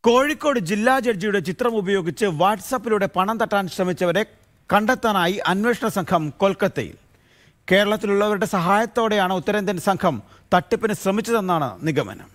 കോഴിക്കോട് ജില്ലാ ജഡ്ജിയുടെ ചിത്രം ഉപയോഗിച്ച് വാട്സപ്പിലൂടെ പണം തട്ടാൻ ശ്രമിച്ചവരെ കണ്ടെത്താനായി അന്വേഷണ സംഘം കൊൽക്കത്തയിൽ കേരളത്തിലുള്ളവരുടെ സഹായത്തോടെയാണ് ഉത്തരേന്ത്യൻ സംഘം തട്ടിപ്പിന് ശ്രമിച്ചതെന്നാണ് നിഗമനം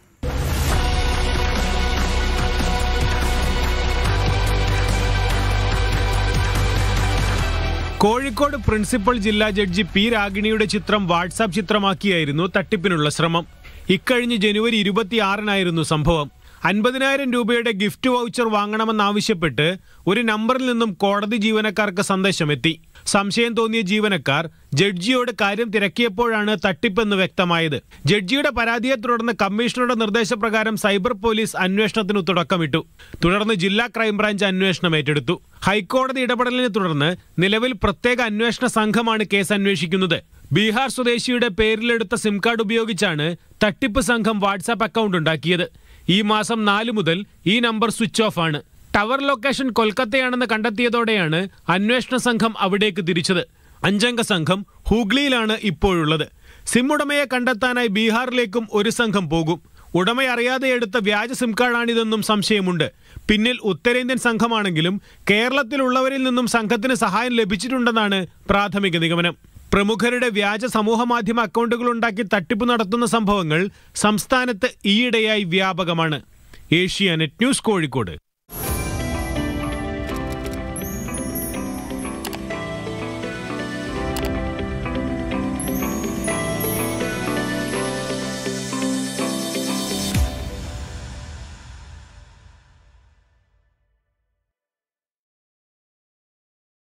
കോഴിക്കോട് പ്രിൻസിപ്പൽ ജില്ലാ ജഡ്ജി പി രാഗിണിയുടെ ചിത്രം വാട്സാപ്പ് ചിത്രമാക്കിയായിരുന്നു തട്ടിപ്പിനുള്ള ശ്രമം ഇക്കഴിഞ്ഞ് ജനുവരി ഇരുപത്തിയാറിനായിരുന്നു സംഭവം അൻപതിനായിരം രൂപയുടെ ഗിഫ്റ്റ് വൗച്ചർ വാങ്ങണമെന്നാവശ്യപ്പെട്ട് ഒരു നമ്പറിൽ നിന്നും കോടതി ജീവനക്കാർക്ക് സന്ദേശമെത്തി സംശയം തോന്നിയ ജീവനക്കാർ ജഡ്ജിയോട് കാര്യം തിരക്കിയപ്പോഴാണ് തട്ടിപ്പെന്ന് വ്യക്തമായത് ജഡ്ജിയുടെ പരാതിയെ തുടർന്ന് കമ്മീഷണറുടെ നിർദ്ദേശപ്രകാരം സൈബർ പോലീസ് അന്വേഷണത്തിന് തുടക്കമിട്ടു തുടർന്ന് ജില്ലാ ക്രൈംബ്രാഞ്ച് അന്വേഷണം ഏറ്റെടുത്തു ഹൈക്കോടതി ഇടപെടലിനെ തുടർന്ന് നിലവിൽ പ്രത്യേക അന്വേഷണ സംഘമാണ് കേസ് അന്വേഷിക്കുന്നത് ബീഹാർ സ്വദേശിയുടെ പേരിലെടുത്ത സിം കാർഡ് ഉപയോഗിച്ചാണ് തട്ടിപ്പ് സംഘം വാട്സാപ്പ് അക്കൗണ്ട് ഉണ്ടാക്കിയത് ഈ മാസം നാല് മുതൽ ഈ നമ്പർ സ്വിച്ച് ഓഫ് ആണ് ടവർ ലൊക്കേഷൻ കൊൽക്കത്തയാണെന്ന് കണ്ടെത്തിയതോടെയാണ് അന്വേഷണ സംഘം അവിടേക്ക് തിരിച്ചത് അഞ്ചംഗ സംഘം ഹൂഗ്ലിയിലാണ് ഇപ്പോഴുള്ളത് സിം ഉടമയെ കണ്ടെത്താനായി ബീഹാറിലേക്കും ഒരു സംഘം പോകും ഉടമ അറിയാതെ എടുത്ത വ്യാജ സിം കാർഡാണിതെന്നും സംശയമുണ്ട് പിന്നിൽ ഉത്തരേന്ത്യൻ സംഘമാണെങ്കിലും കേരളത്തിലുള്ളവരിൽ നിന്നും സംഘത്തിന് സഹായം ലഭിച്ചിട്ടുണ്ടെന്നാണ് പ്രാഥമിക നിഗമനം പ്രമുഖരുടെ വ്യാജ സമൂഹമാധ്യമ അക്കൗണ്ടുകൾ ഉണ്ടാക്കി തട്ടിപ്പ് നടത്തുന്ന സംഭവങ്ങൾ സംസ്ഥാനത്ത് ഈയിടെയായി വ്യാപകമാണ് ഏഷ്യാനെറ്റ് ന്യൂസ് കോഴിക്കോട്